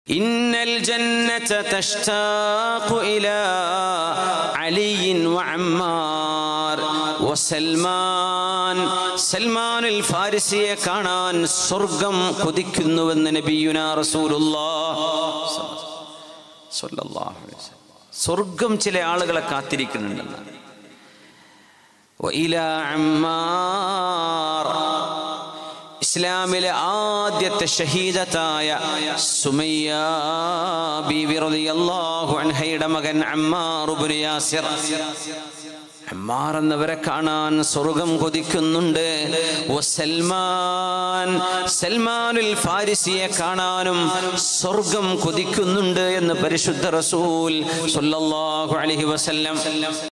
إن الجنة تشتاق إلى علي وعمار وسلمان സൽമാൻ അൽ ഫാരിസിയെ കാണാൻ സ്വർഗം കൊതിക്കുന്നുവെന്ന് നബിയുന റസൂലുള്ളാഹ് സ്വല്ലല്ലാഹു അലൈഹി വസല്ലം. സ്വർഗം ചില ആളുകളെ കാത്തിരിക്കുന്നുണ്ടെന്നാണ് وإلى عمار ഇസ്ലാമിലെ ആദ്യത്തെ ഷഹീദത്തായ സുമയ്യ ബീവി റളിയല്ലാഹു അൻഹയുടെ മകൻ അമ്മാർ ഇബ്നു യാസിർ അമ്മാർ എന്നവരെ കാണാൻ സ്വർഗം കൊതിക്കുന്നുണ്ട് വസൽമാൻ സൽമാനുൽ ഫാരിസിയെ കാണാനും സ്വർഗം കൊതിക്കുന്നുണ്ട് എന്ന് പരിശുദ്ധ റസൂൽ സല്ലല്ലാഹു അലൈഹി വസല്ലം